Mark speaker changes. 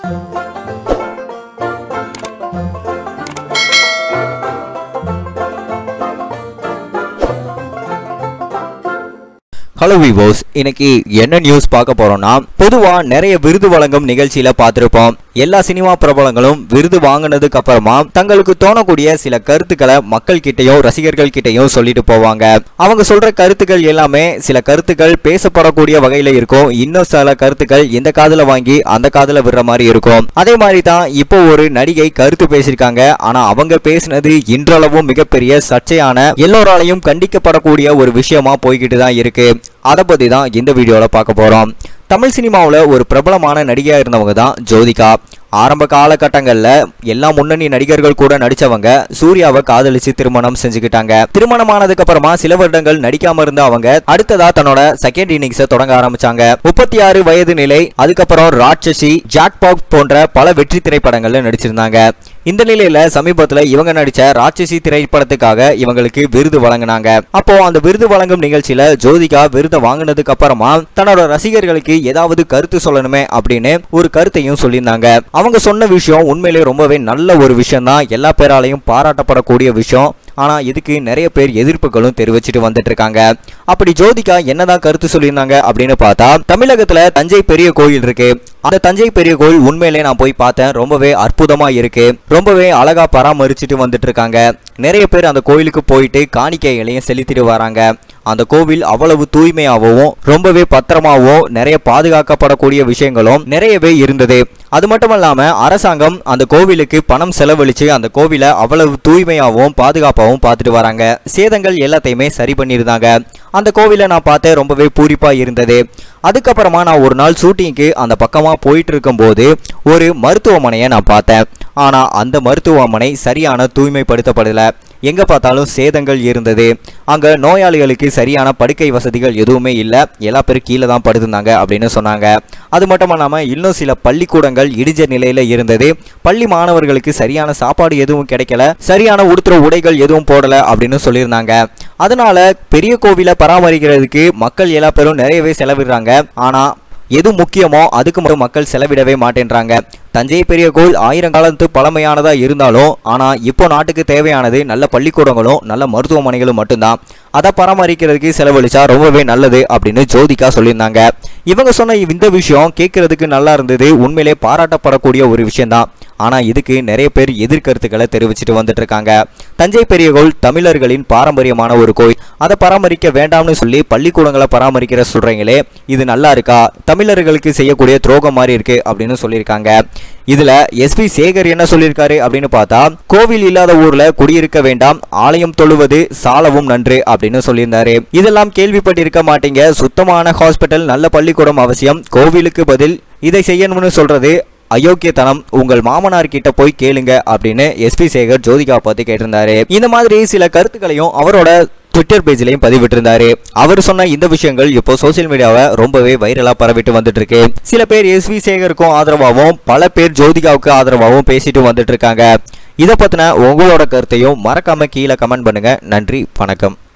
Speaker 1: hello விவோஸ் இன்னைக்கு என்ன news பார்க்க போறோம்னா பொதுவா நிறைய விருது வழங்கும் நிகழ்ச்சியில பார்த்திருப்போம் எல்லா சினிமா பிரபலங்களும் விருது வாங்கினதுக்கு அப்புறமா தங்களுக்கு தோணக்கூடிய சில கருத்துக்களை மக்கள் கிட்டயும் ரசிகர்கள் கிட்டயும் சொல்லிட்டு போவாங்க அவங்க சொல்ற கருத்துக்கள் எல்லாமே சில கருத்துக்கள் பேசப்படக்கூடிய வகையில இருக்கும் இன்னும் சில கருத்துக்கள் இந்த காதுல வாங்கி அந்த காதுல விடுற மாதிரி இருக்கும் அதே மாதிரி தான் இப்போ ஒரு நடிகை கருத்து பேசியிருக்காங்க ஆனா அவங்க பேசினது இன்றளவும் மிகப்பெரிய சர்ச்சையான எல்லோராலையும் கண்டிக்கப்படக்கூடிய ஒரு விஷயமா போய்கிட்டு தான் இருக்கு அதை பத்தி தான் இந்த வீடியோல பார்க்க போறோம் தமிழ் சினிமாவில் ஒரு பிரபலமான நடிகையாக இருந்தவங்க தான் ஜோதிகா ஆரம்ப காலகட்டங்களில் எல்லா முன்னணி நடிகர்கள் கூட நடிச்சவங்க சூர்யாவை காதலிச்சு திருமணம் செஞ்சுக்கிட்டாங்க திருமணமானதுக்கு அப்புறமா சில வருடங்கள் நடிக்காம இருந்த அவங்க அடுத்ததா தன்னோட செகண்ட் இன்னிங்ஸை தொடங்க ஆரம்பிச்சாங்க முப்பத்தி ஆறு வயது நிலை அதுக்கப்புறம் ராட்சசி ஜாக்பாக் போன்ற பல வெற்றி திரைப்படங்கள்ல நடிச்சிருந்தாங்க இந்த நிலையில சமீபத்துல இவங்க நடிச்ச ராட்சசி திரைப்படத்துக்காக இவங்களுக்கு விருது வழங்கினாங்க அப்போ அந்த விருது வழங்கும் நிகழ்ச்சியில ஜோதிகா விருதை வாங்கினதுக்கு அப்புறமா தன்னோட ரசிகர்களுக்கு ஏதாவது கருத்து சொல்லணுமே அப்படின்னு ஒரு கருத்தையும் சொல்லியிருந்தாங்க அவங்க சொன்ன விஷயம் உண்மையிலேயே ரொம்பவே நல்ல ஒரு விஷயம் தான் எல்லா பேராலையும் பாராட்டப்படக்கூடிய விஷயம் ஆனா இதுக்கு நிறைய பேர் எதிர்ப்புகளும் தெரிவிச்சிட்டு வந்துட்டு இருக்காங்க அப்படி ஜோதிகா என்னதான் கருத்து சொல்லியிருந்தாங்க அப்படின்னு பார்த்தா தமிழகத்துல தஞ்சை பெரிய கோயில் இருக்கு அந்த தஞ்சை பெரிய கோயில் உண்மையிலே நான் போய் பார்த்தேன் ரொம்பவே அற்புதமா இருக்கு ரொம்பவே அழகா பராமரிச்சுட்டு வந்துட்டு இருக்காங்க நிறைய பேர் அந்த கோயிலுக்கு போயிட்டு காணிக்கைகளையும் செலுத்திட்டு வராங்க அந்த கோவில் அவ்வளவு தூய்மையாகவும் ரொம்பவே பத்திரமாகவும் நிறைய பாதுகாக்கப்படக்கூடிய விஷயங்களும் நிறையவே இருந்தது அது மட்டும் இல்லாம அரசாங்கம் அந்த கோவிலுக்கு பணம் செலவழிச்சு அந்த கோவிலை அவ்வளவு தூய்மையாகவும் பாதுகாப்பாகவும் பார்த்துட்டு வராங்க சேதங்கள் எல்லாத்தையுமே சரி பண்ணியிருந்தாங்க அந்த கோவிலை நான் பார்த்தேன் ரொம்பவே பூரிப்பா இருந்தது அதுக்கப்புறமா நான் ஒரு நாள் ஷூட்டிங்க்கு அந்த பக்கமா போயிட்டு இருக்கும்போது ஒரு மருத்துவமனையை நான் பார்த்தேன் ஆனா அந்த மருத்துவமனை சரியான தூய்மைப்படுத்தப்படல எங்க பார்த்தாலும் சேதங்கள் இருந்தது அங்க நோயாளிகளுக்கு சரியான படுக்கை வசதிகள் எதுவுமே இல்லை எல்லா பேரும் கீழே தான் படுத்திருந்தாங்க அப்படின்னு சொன்னாங்க அது மட்டும் இல்லாமல் இன்னும் சில பள்ளிக்கூடங்கள் இடிஞ்ச நிலையில இருந்தது பள்ளி மாணவர்களுக்கு சரியான சாப்பாடு எதுவும் கிடைக்கல சரியான உடுத்துற உடைகள் எதுவும் போடல அப்படின்னு சொல்லியிருந்தாங்க அதனால பெரிய கோவிலை பராமரிக்கிறதுக்கு மக்கள் எல்லா பேரும் நிறையவே செலவிடுறாங்க ஆனா எது முக்கியமோ அதுக்கு மட்டும் மக்கள் செலவிடவே மாட்டேன்றாங்க தஞ்சை பெரிய கோயில் ஆயிரம் காலத்து பழமையானதா இருந்தாலும் ஆனா இப்போ நாட்டுக்கு தேவையானது நல்ல பள்ளிக்கூடங்களும் நல்ல மருத்துவமனைகளும் மட்டும்தான் அதை பராமரிக்கிறதுக்கு செலவழிச்சா ரொம்பவே நல்லது அப்படின்னு ஜோதிகா சொல்லியிருந்தாங்க இவங்க சொன்ன இந்த விஷயம் கேட்கறதுக்கு நல்லா இருந்தது உண்மையிலே பாராட்டப்படக்கூடிய ஒரு விஷயம்தான் ஆனா இதுக்கு நிறைய பேர் எதிர்கருத்துக்களை தெரிவிச்சிட்டு வந்துட்டு இருக்காங்க தஞ்சை பெரிய கோயில் தமிழர்களின் பாரம்பரியமான ஒரு கோயில் அதை பராமரிக்க வேண்டாம்னு சொல்லி பள்ளிக்கூடங்களை பராமரிக்கிற சொல்றீங்களே இது நல்லா இருக்கா தமிழர்களுக்கு செய்யக்கூடிய துரோகம் மாதிரி இருக்கு அப்படின்னு சொல்லியிருக்காங்க இதுல எஸ்பி சேகர் என்ன சொல்லியிருக்காரு அப்படின்னு பார்த்தா கோவில் இல்லாத ஊர்ல குடியிருக்க வேண்டாம் ஆலயம் தொழுவது சாலவும் நன்று அப்படின்னு சொல்லியிருந்தாரு இதெல்லாம் கேள்விப்பட்டிருக்க மாட்டீங்க சுத்தமான ஹாஸ்பிட்டல் நல்ல பள்ளிக்கூடம் அவசியம் கோவிலுக்கு பதில் இதை செய்யணும்னு சொல்றது அயோக்கியத்தனம் உங்கள் மாமனார் கிட்ட போய் கேளுங்க அப்படின்னு எஸ்பி சேகர் ஜோதிகா பத்தி கேட்டிருந்தாரு இந்த மாதிரி சில கருத்துக்களையும் அவரோட ட்விட்டர் பேஜ்லயும் பதிவிட்டிருந்தாரு அவர் சொன்ன இந்த விஷயங்கள் இப்போ சோசியல் மீடியாவை ரொம்பவே வைரலா பரவிட்டு வந்துட்டு இருக்கு சில பேர் எஸ் வி சேகருக்கும் ஆதரவாகவும் பல பேர் ஜோதிகாவுக்கு ஆதரவாகவும் பேசிட்டு வந்துட்டு இருக்காங்க இதை பத்தின உங்களோட கருத்தையும் மறக்காம கீழே கமெண்ட் பண்ணுங்க நன்றி வணக்கம்